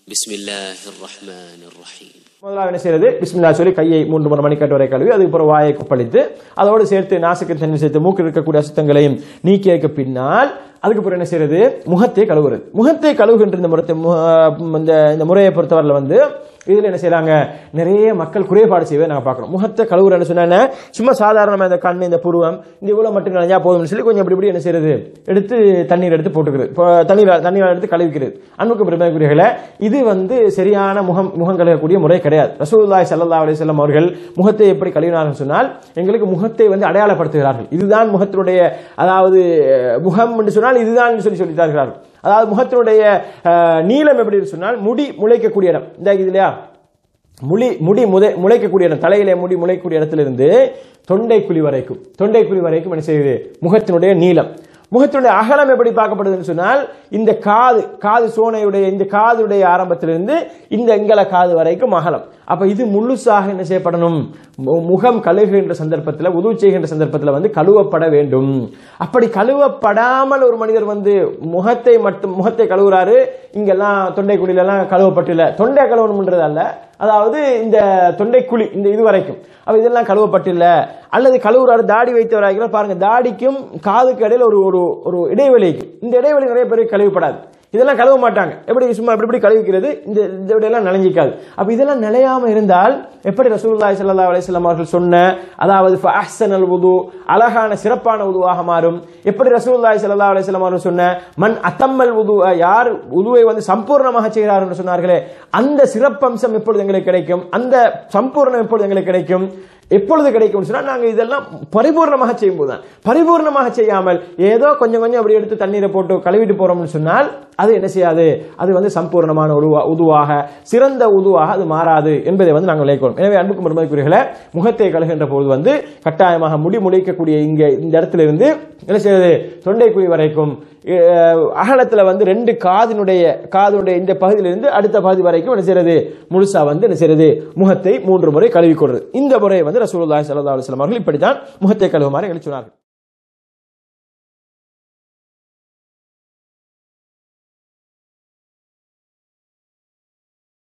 بسم الله الرحمن الرحيم முதலாவது என்ன செய்யறது பிஸ்மில்லா சொல்லி கையை மூன்று முறை மணிக்கட்டு வரை கழுவி அதுக்கப்புறம் வாயை கொப்பளித்து அதோடு சேர்த்து நாசுக்கு தண்ணி சேர்த்து மூக்கில் இருக்கக்கூடிய அசுத்தங்களையும் நீக்கியதுக்கு பின்னால் அதுக்கப்புறம் என்ன செய்யறது முகத்தை கழுவுறது முகத்தை கழுவுகின்ற இந்த முறத்தை மு- இந்த இந்த முறையை பொறுத்தவரையில் வந்து இதில் என்ன செய்றாங்க நிறைய மக்கள் குறைபாடு செய்வதை நாங்கள் பார்க்குறோம் முகத்தை கழுவுறேன்னு சொன்னா என்ன? சும்மா சாதாரணமாக இந்த கண் இந்த புருவம் இந்த இவ்வளோ மட்டும் நினைஞ்சா போதும்னு சொல்லி கொஞ்சம் இப்படி இப்படி என்ன செய்யறது எடுத்து தண்ணீர் எடுத்து போட்டுக்கிறது இப்போ தண்ணீர் தண்ணீர் எடுத்து கழுவிக்கிறது அன்புக்கு பெருமைக்குரியர்களே இது வந்து சரியான முகம் முகம் கழுவக்கூடிய முறை கிடையாது ரசூலுல்லாஹி ஸல்லல்லாஹு அலைஹி வஸல்லம் அவர்கள் முகத்தை எப்படி கழுவினார்கள் சொன்னால் எங்களுக்கு முகத்தை வந்து அடையாளப்படுத்துகிறார்கள் இதுதான் முகத்தினுடைய அதாவது அஹ், முகம் என்று சொன்னால் இதுதான் சொல்லி சொல்லி தருகிறார்கள் அதாவது முகத்தினுடைய அஹ், நீளம் எப்படி சொன்னால் முடி முளைக்கக்கூடிய இடம் இந்த இது இல்லையா முடி முடி முதை முளைக்கக்கூடிய இடம் தலையிலே முடி முளைக்கக்கூடிய இடத்துல இருந்து தொண்டைக்குழி வரைக்கும் தொண்டைக்குழி வரைக்கும் என்ன செய்யுது முகத்தினுடைய நீளம் முகத்தினுடைய அகலம் எப்படி பார்க்கப்படுதுன்னு சொன்னால் இந்த காது காது சோனையுடைய இந்த காதுடைய ஆரம்பத்திலிருந்து இந்த எங்கல காது வரைக்கும் அகலம் அப்ப இது முழுசாக என்ன செய்யப்படணும் மு- முகம் கழுகுகின்ற சந்தர்ப்பத்தில் உதவு செய்கின்ற சந்தர்ப்பத்தில் வந்து கழுவப்பட வேண்டும் அப்படி கழுவப்படாமல் ஒரு மனிதர் வந்து முகத்தை மட்டும் முகத்தை கழுவுறாரு இங்கெல்லாம் தொண்டைக்குழியிலலாம் கழுவப்பட்டில்ல தொண்டை கழுவணும்ன்றது அல்ல அதாவது இந்த தொண்டைக்குழி இந்த இது வரைக்கும் அப்ப இதெல்லாம் கழுவப்பட்டில்ல அல்லது கழுவுறாரு தாடி வைத்தவராக பாருங்க தாடிக்கும் காதுக்கு இடையில ஒரு ஒரு ஒரு இடைவெளி இருக்கு. இந்த இடைவெளி நிறைய பேருக்கு கழுவப்படாது இதெல்லாம் கழுவ மாட்டாங்க எப்படி சும்மா இப்படி இப்படி கழுவிக்கிறது இந்த இந்த விடையெல்லாம் நினைஞ்சிக்காது அப்ப இதெல்லாம் நிலையாம இருந்தால் எப்படி ரசூலுல்லாஹி ஸல்லல்லாஹு அலைஹி வஸல்லம் அவர்கள் சொன்ன அதாவது ஃபஅஹ்ஸனல் வுது அழகான சிறப்பான உதுவாக மாறும் எப்படி ரசூலுல்லாஹி ஸல்லல்லாஹு அலைஹி வஸல்லம் அவர்கள் சொன்ன மன் அத்தம்மல் உது யார் உதுவை வந்து சம்பூர்ணமாக செய்கிறார் என்று சொன்னார்களே அந்த சிறப்பம்சம் எப்பொழுது எங்களுக்கு கிடைக்கும் அந்த சம்பூர்ணம் எப்பொழுது எங்களுக்கு கிடைக்கும் எப்பொழுது கிடைக்கும் சொன்னா நாங்க இதெல்லாம் பரிபூர்ணமாக செய்யும் போதுதான் பரிபூர்ணமாக செய்யாமல் ஏதோ கொஞ்சம் கொஞ்சம் அப்படி எடுத்து தண்ணீரை போட்டு கழுவிட்டு போறோம்னு சொன்னால் அது என்ன செய்யாது அது வந்து சம்பூர்ணமான உருவா உதுவாக சிறந்த உதுவாக அது மாறாது என்பதை வந்து நாங்கள் விளைக்கணும் எனவே அன்புக்கு மருமதிக்குரியர்களை முகத்தை கழுகின்ற போது வந்து கட்டாயமாக முடி முளைக்கக்கூடிய இங்க இந்த இடத்துல இருந்து என்ன செய்யறது தொண்டைக்குழி வரைக்கும் அஹ், அகலத்துல வந்து ரெண்டு காதினுடைய காதுடைய இந்த பகுதியிலிருந்து அடுத்த பகுதி வரைக்கும் என்ன செய்யறது முழுசா வந்து என்ன செய்யறது முகத்தை மூன்று முறை கழுவிக்கொள்றது இந்த முறையை வந்து ரசூலுல்லாஹி ஸல்லல்லாஹு அலைஹி வஸல்லம் அவர்கள் இப்படித்தான் முகத்தை கழுவுமாறு எங்களுக்கு சொன்னார்கள்